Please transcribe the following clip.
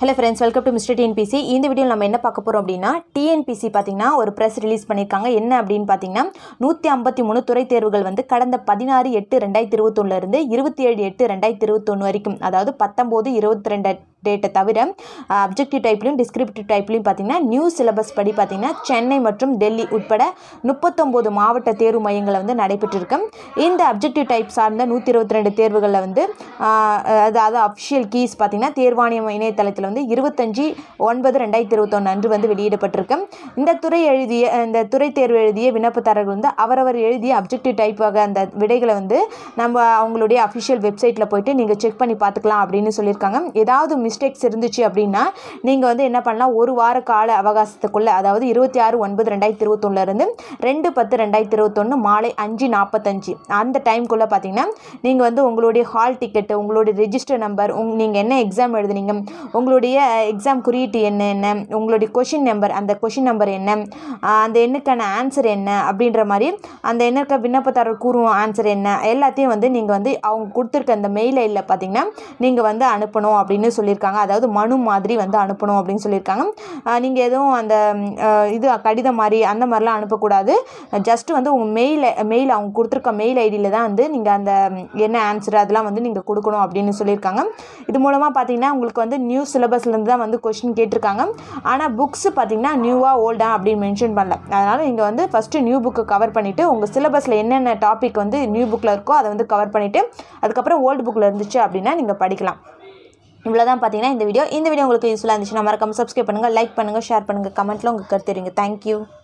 hello friends welcome to mister TNPC இந்த வீடியோவில் நம்ம என்ன பார்க்க போகிறோம் அப்படின்னா டிஎன்பிசி பார்த்தீங்கன்னா ஒரு ப்ரெஸ் ரிலீஸ் பண்ணியிருக்காங்க என்ன அப்படின்னு பார்த்தீங்கன்னா நூற்றி ஐம்பத்தி மூணு துறை தேர்வுகள் வந்து கடந்த பதினாறு எட்டு ரெண்டாயிரத்தி இருபத்தொன்னுலேருந்து இருபத்தி ஏழு எட்டு ரெண்டாயிரத்தி இருபத்தொன்று வரைக்கும் அதாவது பத்தொம்போது இருபத்தி ரெண்டு டேட்டை தவிர அப்ஜெக்டிவ் டைப்லையும் டிஸ்கிரிப்டிவ் டைப்லையும் பார்த்தீங்கன்னா நியூ சிலபஸ் படி பார்த்தீங்கன்னா சென்னை மற்றும் டெல்லி உட்பட முப்பத்தொம்போது மாவட்ட தேர்வு மையங்களை வந்து நடைபெற்றிருக்கு இந்த அப்ஜெக்டிவ் டைப் சார்ந்த நூற்றி இருபத்தி ரெண்டு தேர்வுகளில் வந்து ஆஹ், அதாவது அஃபிஷியல் கீஸ் பார்த்தீங்கன்னா தேர்வாணையம் இணையதளத்தில் வந்து இருபத்தஞ்சி ஒன்பது ரெண்டாயிரத்தி இருபத்தொன்று அன்று வந்து வெளியிடப்பட்டிருக்கு இந்த துறை எழுதிய இந்த துறை தேர்வு எழுதிய விண்ணப்பதாரர்கள் வந்து அவரவர் எழுதிய அப்ஜெக்டிவ் டைப் வகை அந்த விடைகளை வந்து நம்ம அவங்களுடைய அஃபிஷியல் வெப்சைட்டில் போயிட்டு நீங்கள் செக் பண்ணி பார்த்துக்கலாம் அப்படின்னு சொல்லியிருக்காங்க ஏதாவது மிஸ்டேக்ஸ் இருந்துச்சு அப்படின்னா நீங்கள் வந்து என்ன பண்ணலாம் ஒரு வார கால அவகாசத்துக்குள்ளே அதாவது இருபத்தி ஆறு ஒன்பது ரெண்டாயிரத்தி இருபத்தொன்னுலேருந்து ரெண்டு பத்து ரெண்டாயிரத்தி இருபத்தொன்று மாலை அஞ்சு நாற்பத்தஞ்சு அந்த டைம்குள்ளே பார்த்தீங்கன்னா நீங்கள் வந்து உங்களுடைய ஹால் டிக்கெட்டு உங்களுடைய ரெஜிஸ்டர் நம்பர் உங் நீங்கள் என்ன எக்ஸாம் எழுதுனீங்க உங்களுடைய எக்ஸாம் குறியீட்டு என்ன என்ன உங்களுடைய கொஷின் நம்பர் அந்த கொஷின் நம்பர் என்ன ஆஹ் அந்த எண்ணுக்கான ஆன்சர் என்ன அப்படின்ற மாதிரி அந்த எண்ணுக்கு விண்ணப்பதாரர் கூறும் ஆன்சர் என்ன எல்லாத்தையும் வந்து நீங்கள் வந்து அவங்க கொடுத்துருக்க அந்த மெயில் ஐடியில் பார்த்தீங்கன்னா நீங்கள் வந்து அனுப்பணும் அப்படின்னு சொல்லியிருக்காங்க அதாவது மனு மாதிரி வந்து அனுப்பணும் அப்படின்னு சொல்லியிருக்காங்க நீங்கள் எதுவும் அந்த ம், ஆஹ் இது கடிதம் மாதிரி அந்த மாதிரிலாம் அனுப்பக்கூடாது ஜஸ்ட் வந்து உங்கள் மெயில் மெயில் அவங்க கொடுத்துருக்க மெயில் ஐடியில் தான் வந்து நீங்கள் அந்த ம், என்ன ஆன்சர் அதெல்லாம் வந்து நீங்கள் கொடுக்கணும் அப்படின்னு சொல்லியிருக்காங்க இது மூலமாக பார்த்தீங்கன்னா உங்களுக்கு வந்து நியூ சிலபஸ்லேருந்து தான் வந்து கொஷின் கேட்டிருக்காங்க ஆனால் புக்ஸ் பார்த்தீங்கன்னா நியூவாக ஓல்டா அப்படின்னு மென்ஷன் பண்ணல அதனால் நீங்கள் வந்து ஃபஸ்ட்டு நியூ புக்கு கவர் பண்ணிவிட்டு உங்கள் சிலபஸில் என்னென்ன டாபிக் வந்து நியூ புக்கில் இருக்கோ அதை வந்து கவர் பண்ணிவிட்டு அதுக்கப்புறம் ஓல்டு புக்கில் இருந்துச்சு அப்படின்னா நீங்கள் படிக்கலாம் இவ்வளோ தான் பார்த்தீங்கன்னா இந்த வீடியோ இந்த வீடியோ உங்களுக்கு யூஸ்ஃபுல்லாக இருந்துச்சுன்னா மறக்காம சப்ஸ்கிரைப் பண்ணுங்கள் லைக் பண்ணுங்கள் ஷேர் பண்ணுங்கள் கமெண்ட்டில் உங்கள் கருத்து தெரியுங்க தேங்க்யூ